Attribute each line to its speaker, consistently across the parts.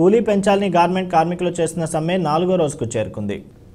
Speaker 1: కూలీ పెంచాలని గార్మెంట్ కార్మికులు చేస్తున్న సమ్మె నాలుగో రోజుకు చేరుకుంది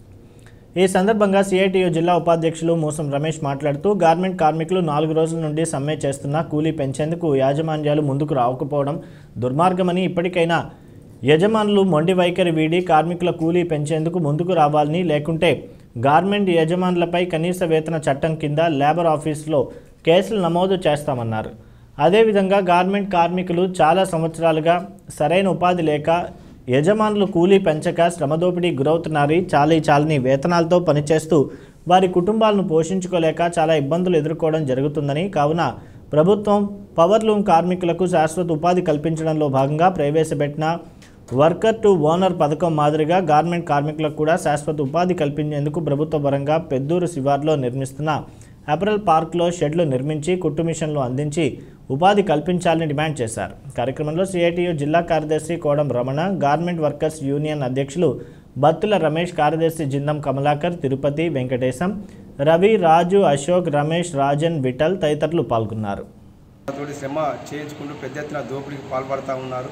Speaker 1: ఈ సందర్భంగా సిఐటియు జిల్లా ఉపాధ్యక్షులు మూసం రమేష్ మాట్లాడుతూ గార్మెంట్ కార్మికులు నాలుగు రోజుల నుండి సమ్మె చేస్తున్న కూలీ పెంచేందుకు యాజమాన్యాలు ముందుకు రాకపోవడం దుర్మార్గమని ఇప్పటికైనా యజమానులు మొండి వైఖరి వీడి కార్మికుల కూలీ పెంచేందుకు ముందుకు రావాలని లేకుంటే గార్మెంట్ యజమానులపై కనీస వేతన చట్టం కింద లేబర్ ఆఫీసులో కేసులు నమోదు చేస్తామన్నారు అదేవిధంగా గార్మెంట్ కార్మికులు చాలా సంవత్సరాలుగా సరైన ఉపాధి లేక యజమానులు కూలీ పెంచక శ్రమదోపిడీ గురవుతున్నారు చాలీ చాలని వేతనాలతో పనిచేస్తూ వారి కుటుంబాలను పోషించుకోలేక చాలా ఇబ్బందులు ఎదుర్కోవడం జరుగుతుందని కావున ప్రభుత్వం పవర్లూమ్ కార్మికులకు శాశ్వత ఉపాధి కల్పించడంలో భాగంగా ప్రవేశపెట్టిన వర్కర్ టు ఓనర్ పథకం మాదిరిగా గార్మెంట్ కార్మికులకు కూడా శాశ్వత ఉపాధి కల్పించేందుకు ప్రభుత్వ పరంగా పెద్దూరు శివార్లో నిర్మిస్తున్న అపరల్ పార్క్లో షెడ్లు నిర్మించి కుట్టు మిషన్లు అందించి ఉపాధి కల్పించాలని డిమాండ్ చేశారు కార్యక్రమంలో సిఐటియు జిల్లా కార్యదర్శి Kodam Ramana garment workers union అధ్యక్షులు బత్తుల రమేష్ కార్యదర్శి జిందం కమలాకర్ తిరుపతి వెంకటేశం రవి రాజు అశోక్ రమేష్ రాజన్ విఠల్ తదితరులు పాల్గొన్నారు
Speaker 2: తోటి శ్రమ చేయించుకుంటూ పెద్ద ఎత్తున దోపిడీకి పాల్పడుతూ ఉన్నారు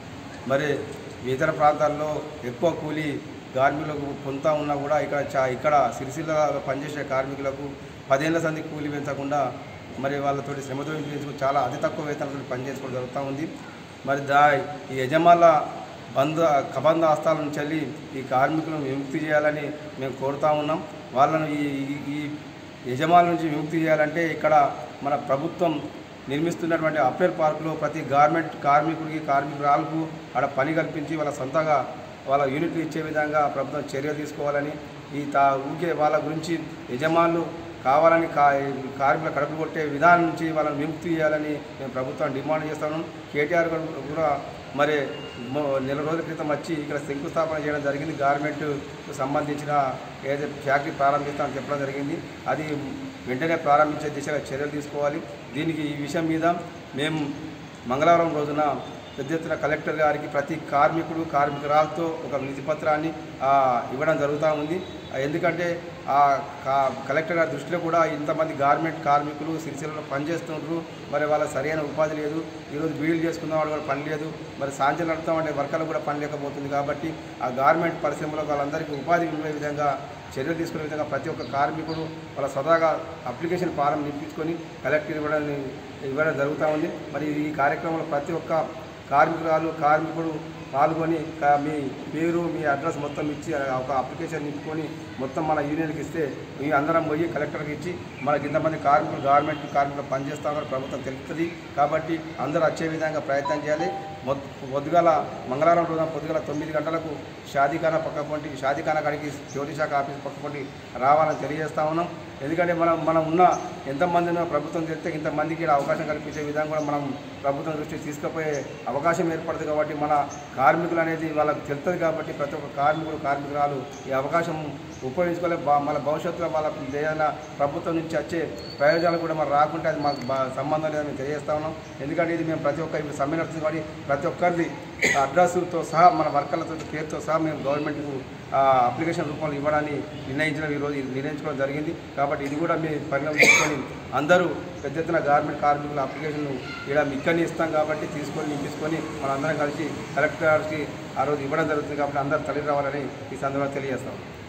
Speaker 2: మరి ఇతర ప్రాంతాల్లో ఎక్కువ కూలీ కార్మికులకు పొందుతూ ఉన్నా కూడా ఇక్కడ చా ఇక్కడ సిరిసిల్లలో పనిచేసే కార్మికులకు పదేళ్ల సంది కూలీ పెంచకుండా మరి వాళ్ళతోటి శ్రమతో పెంచుకుని చాలా అతి తక్కువ వేతనంతో పనిచేసుకోవడం జరుగుతూ ఉంది మరి దా ఈ యజమానుల బంధ కబంధ హస్తాల నుంచి వెళ్ళి ఈ కార్మికులను విముక్తి చేయాలని మేము కోరుతా ఉన్నాం వాళ్ళను ఈ ఈ- ఈ యజమానుల నుంచి విముక్తి చేయాలంటే ఇక్కడ మన ప్రభుత్వం నిర్మిస్తున్నటువంటి అప్పేర్ పార్కులో ప్రతి గార్మెంట్ కార్మికుడికి కార్మికురాలకు ఆడ పని కల్పించి వాళ్ళ సొంతంగా వాళ్ళ యూనిట్లు ఇచ్చే విధంగా ప్రభుత్వం చర్య తీసుకోవాలని ఈ తా ఊకే వాళ్ళ గురించి యజమానులు కావాలని కా కార్మికుల కడుపు కొట్టే విధానం నుంచి వాళ్ళని విముక్తి చేయాలని మేము ప్రభుత్వం డిమాండ్ చేస్తాను కేటీఆర్ గారు కూడా మరి మొ- నెల రోజుల క్రితం వచ్చి ఇక్కడ శంకుస్థాపన చేయడం జరిగింది గార్మెంట్కు సంబంధించిన ఏదైతే ఫ్యాక్టరీ ప్రారంభిస్తామని చెప్పడం జరిగింది అది వెంటనే ప్రారంభించే దిశగా చర్యలు తీసుకోవాలి దీనికి ఈ విషయం మీద మేము మంగళవారం రోజున పెద్ద ఎత్తున కలెక్టర్ గారికి ప్రతి కార్మికుడు కార్మికురాలతో ఒక వినతి పత్రాన్ని ఆ, ఇవ్వడం జరుగుతూ ఉంది ఆ, ఎందుకంటే ఆ కా- కలెక్టర్ గారి దృష్టిలో కూడా ఇంతమంది గార్మెంట్ కార్మికులు సిరిసిల్లలో పనిచేస్తుంటారు మరి వాళ్ళ సరైన ఉపాధి లేదు ఈరోజు బీడీలు చేసుకుందాం వాళ్ళు కూడా పని లేదు మరి సాంజలు నడుపుతామంటే వర్కర్లు కూడా పని లేకపోతుంది కాబట్టి ఆ గార్మెంట్ పరిశ్రమలో వాళ్ళందరికీ ఉపాధి ఉండే విధంగా చర్యలు తీసుకునే విధంగా ప్రతి ఒక్క కార్మికుడు వాళ్ళ స్వతహాగా అప్లికేషన్ ఫారం నింపించుకొని కలెక్టర్ ఇవ్వడం ఇవ్వడం జరుగుతూ ఉంది మరి ఈ కార్యక్రమంలో ప్రతి ఒక్క కార్మికురాలు కార్మికుడు పాల్గొని కా- మీ పేరు మీ అడ్రస్ మొత్తం ఇచ్చి ఒక అప్లికేషన్ నింపుకొని మొత్తం మన యూనియన్కి ఇస్తే మీ అందరం పోయి కలెక్టర్కి ఇచ్చి మనకి ఇంతమంది కార్మికులు గవర్నమెంట్ కార్మికులు పనిచేస్తామని ప్రభుత్వం తెలుపుతుంది కాబట్టి అందరూ వచ్చే విధంగా ప్రయత్నం చేయాలి మొద్ పొద్దుగాల మంగళవారం రోజున పొద్దుగాల తొమ్మిది గంటలకు షాదీఖానా పక్క పొంటి షాదీఖానా కాడికి జ్యోతి శాఖ ఆఫీస్ పక్క పొంటి రావాలని తెలియజేస్తా ఉన్నాం ఎందుకంటే మనం మనం ఉన్న ఎంతమంది ఉన్నా ప్రభుత్వం తెలిస్తే ఇంతమందికి ఈడ అవకాశం కల్పించే విధంగా కూడా మనం ప్రభుత్వం దృష్టికి తీసుకుపోయే అవకాశం ఏర్పడుతుంది కాబట్టి మన కార్మికులు అనేది వాళ్ళకి తెలుస్తుంది కాబట్టి ప్రతి ఒక్క కార్మికుడు కార్మికురాలు ఈ అవకాశం ఉపయోగించుకోలే బా- మన భవిష్యత్తులో వాళ్ళకు ఏదైనా ప్రభుత్వం నుంచి వచ్చే ప్రయోజనాలు కూడా మరి రాకుంటే అది మాకు బా- సంబంధం లేదని మేము తెలియజేస్తా ఉన్నాం ఎందుకంటే ఇది మేము ప్రతి ఒక్క ఇప్పుడు సమ్మె నడుస్తుంది కాబట్టి ప్రతి ఒక్కరిది అడ్రస్తో సహా మన వర్కర్లతో పేరుతో సహా మేము గవర్నమెంట్కు ఆ, అప్లికేషన్ రూపంలో ఇవ్వడాన్ని నిర్ణయించడం ఈరోజు నిర్ణయించుకోవడం జరిగింది కాబట్టి ఇది కూడా మీ పరిణామం తీసుకొని అందరూ పెద్ద ఎత్తున గార్మెంట్ కార్మికుల అప్లికేషన్ ఇక్కడ ఇక్కడిని ఇస్తాం కాబట్టి తీసుకొని నింపించుకొని మనందరం కలిసి కలెక్టర్ గారికి ఆ రోజు ఇవ్వడం జరుగుతుంది కాబట్టి అందరూ తల్లి రావాలని ఈ సందర్భంగా తెలియజేస్తాం